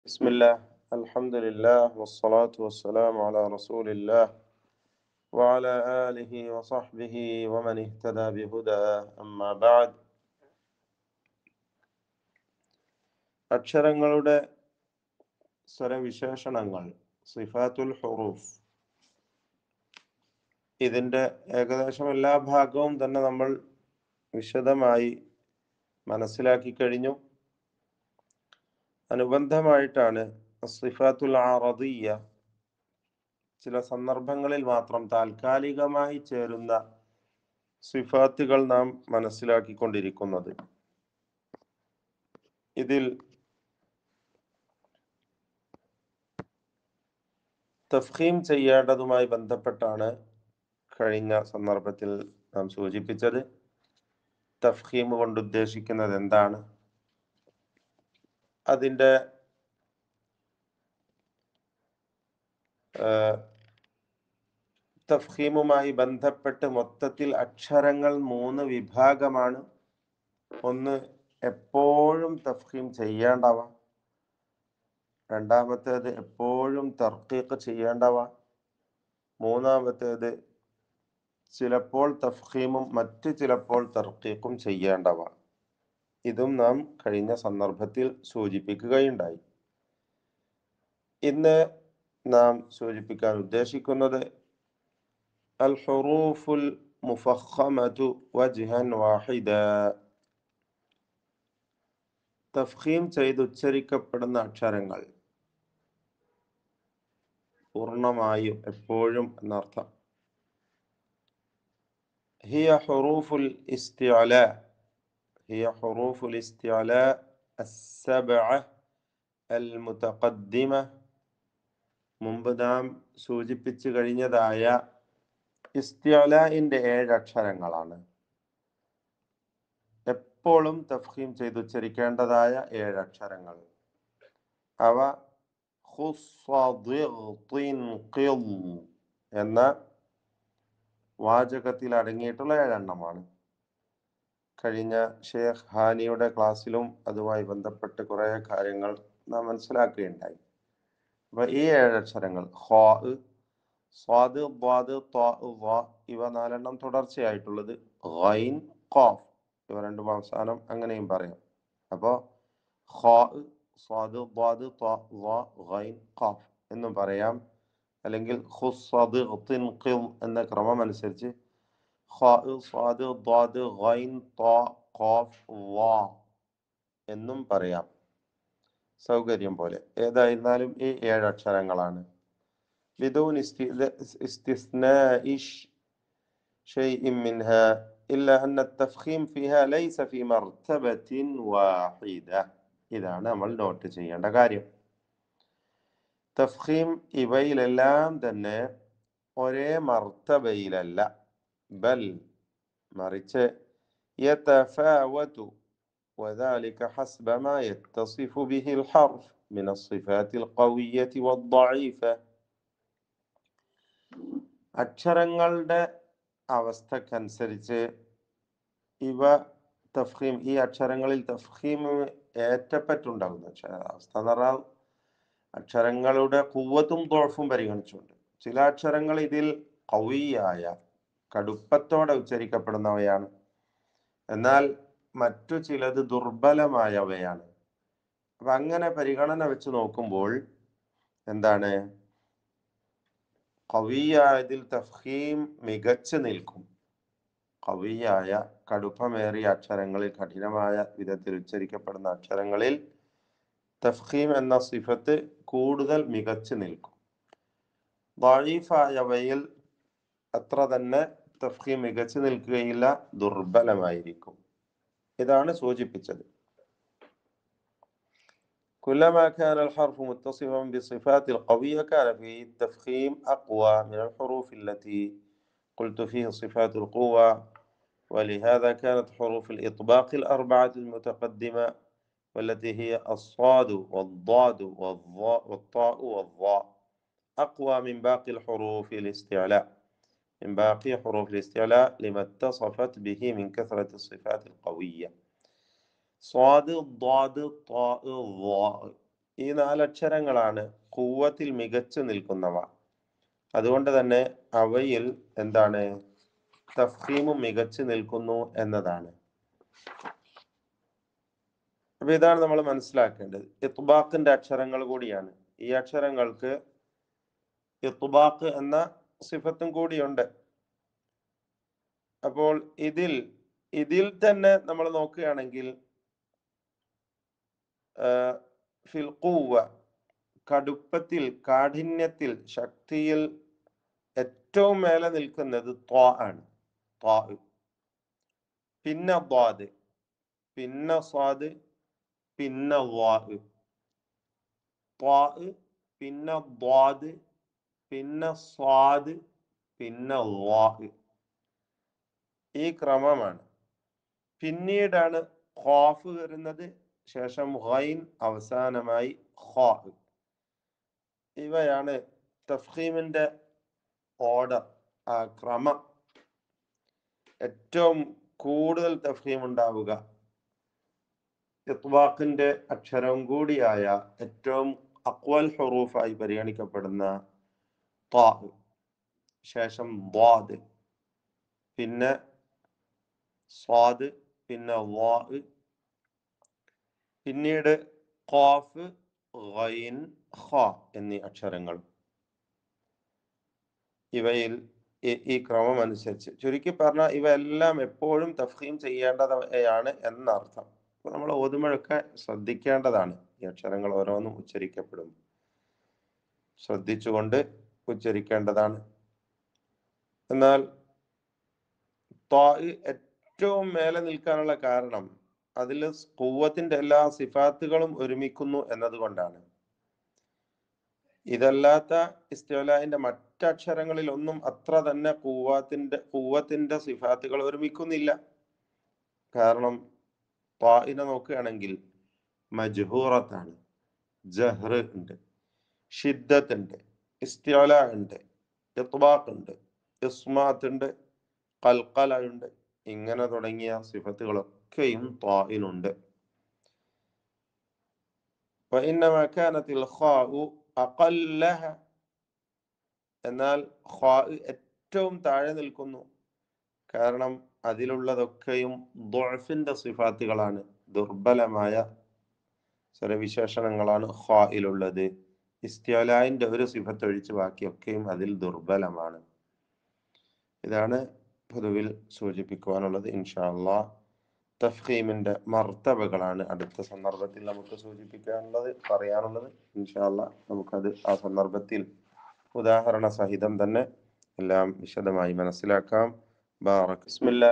بسم الله الحمد لله والصلاة والسلام على رسول الله وعلى آله وصحبه ومن اهتدى بهداه أما بعد അക്ഷരങ്ങളുടെ സ്വരവിശേഷണങ്ങൾ സിഫാത്തുൽ ഹുറൂഫ് ഇതിൻ്റെ ഏകദേശം എല്ലാ ഭാഗവും തന്നെ നമ്മൾ വിശദമായി മനസ്സിലാക്കി കഴിഞ്ഞു അനുബന്ധമായിട്ടാണ് സിഫാത്തുൽ ആറദിയ ചില സന്ദർഭങ്ങളിൽ മാത്രം താൽക്കാലികമായി ചേരുന്ന സിഫാത്തുകൾ നാം മനസ്സിലാക്കിക്കൊണ്ടിരിക്കുന്നത് ഇതിൽ തഫ്ഹീം ചെയ്യേണ്ടതുമായി ബന്ധപ്പെട്ടാണ് കഴിഞ്ഞ സന്ദർഭത്തിൽ നാം സൂചിപ്പിച്ചത് തഫ്ഹീം കൊണ്ട് ഉദ്ദേശിക്കുന്നത് എന്താണ് അതിൻ്റെ തഫ്ഹീമുമായി ബന്ധപ്പെട്ട് മൊത്തത്തിൽ അക്ഷരങ്ങൾ മൂന്ന് വിഭാഗമാണ് ഒന്ന് എപ്പോഴും തഫ്ഹീം ചെയ്യേണ്ടവ രണ്ടാമത്തേത് എപ്പോഴും തർക്കീക്ക് ചെയ്യേണ്ടവ മൂന്നാമത്തേത് ചിലപ്പോൾ തഫ്ഹീമും മറ്റ് ചിലപ്പോൾ തർക്കീക്കും ചെയ്യേണ്ടവ ഇതും നാം കഴിഞ്ഞ സന്ദർഭത്തിൽ സൂചിപ്പിക്കുകയുണ്ടായി ഇന്ന് നാം സൂചിപ്പിക്കാൻ ഉദ്ദേശിക്കുന്നത് അൽ ഹുറൂഫുൽ മുഫഖമതു വജ്ഹൻ വാഹിദ തഫ്ഹീം ചെയ്ത് ഉച്ചരിക്കപ്പെടുന്ന അക്ഷരങ്ങൾ പൂർണ്ണമായും എപ്പോഴും എന്നർത്ഥം ഹിയ ഹുറൂഫുൽ ഇസ്തിഅലാ هي حروف الاستعلاء السبعة المتقدمة മുമ്പ് നാം സൂചിപ്പിച്ചു കഴിഞ്ഞതായ ഇസ്തിഅലാഇന്റെ ഏഴ് അക്ഷരങ്ങളാണ് എപ്പോഴും തഫ്ഹീം ചെയ്ത് ഉച്ചരിക്കേണ്ടതായ ഏഴ് അക്ഷരങ്ങൾ അവ എന്ന വാചകത്തിൽ അടങ്ങിയിട്ടുള്ള ഏഴെണ്ണമാണ് കഴിഞ്ഞ ഷേഖ് ഹാനിയുടെ ക്ലാസ്സിലും അതുമായി ബന്ധപ്പെട്ട് കുറേ കാര്യങ്ങൾ നാം മനസ്സിലാക്കുകയുണ്ടായി അപ്പൊ ഈ ഏഴക്ഷരങ്ങൾ ഹോ സ്വാദ് ദ്വാദ് ത്വാ ഇവ നാലെണ്ണം തുടർച്ചയായിട്ടുള്ളത് ഗൈൻ ഖാഫ് ഇവ രണ്ടും അവസാനം അങ്ങനെയും പറയാം അപ്പോൾ ഹോ സ്വാദ് ദ്വാദ് ത്വാ ഗൈൻ ഖാഫ് എന്നും പറയാം അല്ലെങ്കിൽ ഖുസ്സദ് എന്ന ക്രമം അനുസരിച്ച് സ്വാദ് ദ്വാദ് ഗൈൻ ത്വാ ഖാഫ് വാ എന്നും പറയാം സൗകര്യം പോലെ ഏതായിരുന്നാലും ഈ ഏഴ് അക്ഷരങ്ങളാണ് بدون استثناء شيء منها إلا أن التفخيم فيها ليس في مرتبة واحدة ഇതാണ് നമ്മൾ നോട്ട് ചെയ്യേണ്ട കാര്യം തഫ്ഹീം ഇവയിലെല്ലാം തന്നെ ഒരേ മർത്തബയിലല്ല ബൽ മറിച്ച് يتفاوت وذلك حسب ما يتصف به الحرف من الصفات القوية والضعيفة അക്ഷരങ്ങളുടെ അവസ്ഥക്കനുസരിച്ച് ഇവ തഫ്ഹീം ഈ അക്ഷരങ്ങളിൽ തഫ്ഹീം ഏറ്റപ്പറ്റുണ്ടാകുന്ന അവസ്ഥ എന്ന് പറഞ്ഞാൽ അക്ഷരങ്ങളുടെ കുവ്വത്തും ദോഷവും പരിഗണിച്ചുകൊണ്ട് ചില അക്ഷരങ്ങൾ ഇതിൽ കവിയായ കടുപ്പത്തോടെ ഉച്ചരിക്കപ്പെടുന്നവയാണ് എന്നാൽ മറ്റു ചിലത് ദുർബലമായവയാണ് അപ്പൊ അങ്ങനെ പരിഗണന വെച്ച് നോക്കുമ്പോൾ എന്താണ് കവിയായതിൽ തഫ്ഹീം മികച്ചു നിൽക്കും കവിയായ കടുപ്പമേറിയ അക്ഷരങ്ങളിൽ കഠിനമായ വിധത്തിൽ ഉച്ചരിക്കപ്പെടുന്ന അക്ഷരങ്ങളിൽ തഫ്ഹീം എന്ന സിഫത്ത് കൂടുതൽ മികച്ചു നിൽക്കും വാഴീഫായവയിൽ അത്ര തന്നെ തഫ്ഹീം മികച്ചു നിൽക്കുകയില്ല ദുർബലമായിരിക്കും ഇതാണ് സൂചിപ്പിച്ചത് كلما كان الحرف متصفا بصفات القوية كان فيه التفخيم أقوى من الحروف التي قلت فيه صفات القوة ولهذا كانت حروف الإطباق الأربعة المتقدمة والتي هي الصاد والضاد والضاء والطاء والظاء أقوى من باقي الحروف الاستعلاء من باقي حروف الاستعلاء لما اتصفت به من كثرة الصفات القوية സ്വാദ് ദ്വാദ് ത്വാ ള ഈ നാലക്ഷരങ്ങളാണ് കൂവത്തിൽ മികച്ചു നിൽക്കുന്നവ അതുകൊണ്ട് തന്നെ അവയിൽ എന്താണ് തഫീമും മികച്ചു നിൽക്കുന്നു എന്നതാണ് അപ്പൊ ഇതാണ് നമ്മൾ മനസ്സിലാക്കേണ്ടത് ഇത്ബാഖിന്റെ അക്ഷരങ്ങൾ കൂടിയാണ് ഈ അക്ഷരങ്ങൾക്ക് ഇത്ബാഖ് എന്ന സിഫത്തും കൂടിയുണ്ട് അപ്പോൾ ഇതിൽ ഇതിൽ തന്നെ നമ്മൾ നോക്കുകയാണെങ്കിൽ ഫിൽ ഖുവ്വ കടുപ്പത്തിൽ കാഠിന്യത്തിൽ ശക്തിയിൽ ഏറ്റവും മേലെ നിൽക്കുന്നത് ത്വാ ആണ് ത്വാ പിന്നെ ദ്വാദ് പിന്നെ സ്വാദ് പിന്നെ വാദ് ത്വാ പിന്നെ ദ്വാദ് പിന്നെ സ്വാദ് പിന്നെ വാദ് ഈ ക്രമമാണ് പിന്നീടാണ് ഖാഫ് വരുന്നത് ശേഷം ഖൈൻ അവസാനമായി ഖാ ഇവയാണ് തഫ്ഹീമിന്റെ ഓർഡർ ആ ക്രമം ഏറ്റവും കൂടുതൽ തഫ്ഹീം ഉണ്ടാവുക ഇത്വാഖിന്റെ അക്ഷരം കൂടിയായ ഏറ്റവും അക്വൽ ഹുറൂഫായി പരിഗണിക്കപ്പെടുന്ന ത്വാ ശേഷം ദ്വാദ് പിന്നെ സ്വാദ് പിന്നെ വാ പിന്നീട് ഖാഫ് ഗൈൻ ഖ എന്നീ അക്ഷരങ്ങൾ ഇവയിൽ ഈ- ഈ ക്രമം അനുസരിച്ച് ചുരുക്കി പറഞ്ഞാൽ ഇവയെല്ലാം എപ്പോഴും തഫ്ഹീം ചെയ്യേണ്ടതാണ് എന്നർത്ഥം അപ്പൊ നമ്മൾ ഓതുമ്പോഴൊക്കെ ശ്രദ്ധിക്കേണ്ടതാണ് ഈ അക്ഷരങ്ങൾ ഓരോന്നും ഉച്ചരിക്കപ്പെടും ശ്രദ്ധിച്ചുകൊണ്ട് ഉച്ചരിക്കേണ്ടതാണ് എന്നാൽ ത്വാ ഏറ്റവും മേലെ നിൽക്കാനുള്ള കാരണം അതിൽ കൂവത്തിന്റെ എല്ലാ സിഫാത്തുകളും ഒരുമിക്കുന്നു എന്നതുകൊണ്ടാണ് ഇതല്ലാത്ത ഇസ്തിലാഹിന്റെ മറ്റക്ഷരങ്ങളിൽ ഒന്നും അത്ര തന്നെ കൂവത്തിന്റെ കൂവത്തിന്റെ സിഫാത്തുകൾ ഒരുമിക്കുന്നില്ല കാരണം ത്വാഇനെ നോക്കുകയാണെങ്കിൽ മജ്ഹൂറത്താണ് ജഹ്റ് ഉണ്ട് ഷിദ്ദത്ത് ഉണ്ട് ഇസ്തില ഉണ്ട് ഇത്ബാഖ് ഉണ്ട് ഇസ്മാത്ത് ഉണ്ട് കൽക്കല ഉണ്ട് ഇങ്ങനെ തുടങ്ങിയ സിഫത്തുകളൊക്കെയും ത്വാഇനുണ്ട് وإنما كانت الخاء أقلها എന്നാൽ ഖാ ഏറ്റവും താഴെ നിൽക്കുന്നു കാരണം അതിലുള്ളതൊക്കെയും ദുഅഫിന്റെ സിഫാത്തുകളാണ് ദുർബലമായ ചില വിശേഷണങ്ങളാണ് ഖായിലുള്ളത് ഇസ്തിയലായിന്റെ ഒരു സിഫത്ത് ഒഴിച്ച് ബാക്കിയൊക്കെയും അതിൽ ദുർബലമാണ് ഇതാണ് പൊതുവിൽ സൂചിപ്പിക്കുവാനുള്ളത് ഇൻഷാ അള്ളാ തഫ്ഹീമിന്റെ മർത്തബകളാണ് അടുത്ത സന്ദർഭത്തിൽ നമുക്ക് സൂചിപ്പിക്കാനുള്ളത് പറയാനുള്ളത് ഇൻഷാ അള്ളാ നമുക്കത് ആ സന്ദർഭത്തിൽ ഉദാഹരണ സഹിതം തന്നെ എല്ലാം വിശദമായി മനസ്സിലാക്കാം ബാറക് ബിസ്മില്ലാ